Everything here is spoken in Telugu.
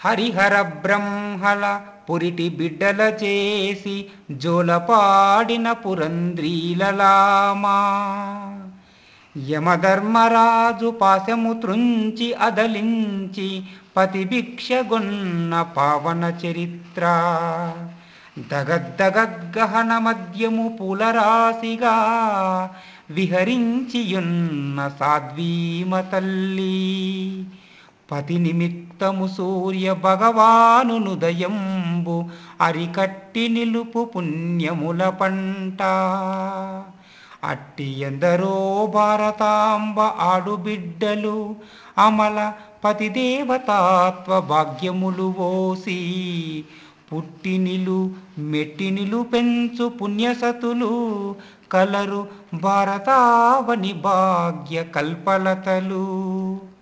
హరిహర బ్రహ్మల పురిటి బిడ్డల చేసి జోలపాడిన పురంద్రీలలామా యమధర్మరాజు పాశము త్రుంచి అదలించి పతిభిక్షగొన్న పావన చరిత్ర దగద్దగద్గహన మధ్యము పూలరాశిగా విహరించియున్న సాధ్వీమ తల్లి పతి నిమిత్తము సూర్య భగవాను నుదయంబు అరికట్టి నిలుపు పుణ్యముల పంట అట్టి ఎందరో భారతాంబ ఆడుబిడ్డలు అమల పతిదేవతాత్వ భాగ్యములు ఓసి పుట్టినిలు మెట్టినిలు పెంచు పుణ్యసతులు కలరు భారతావని భాగ్య కల్పలతలు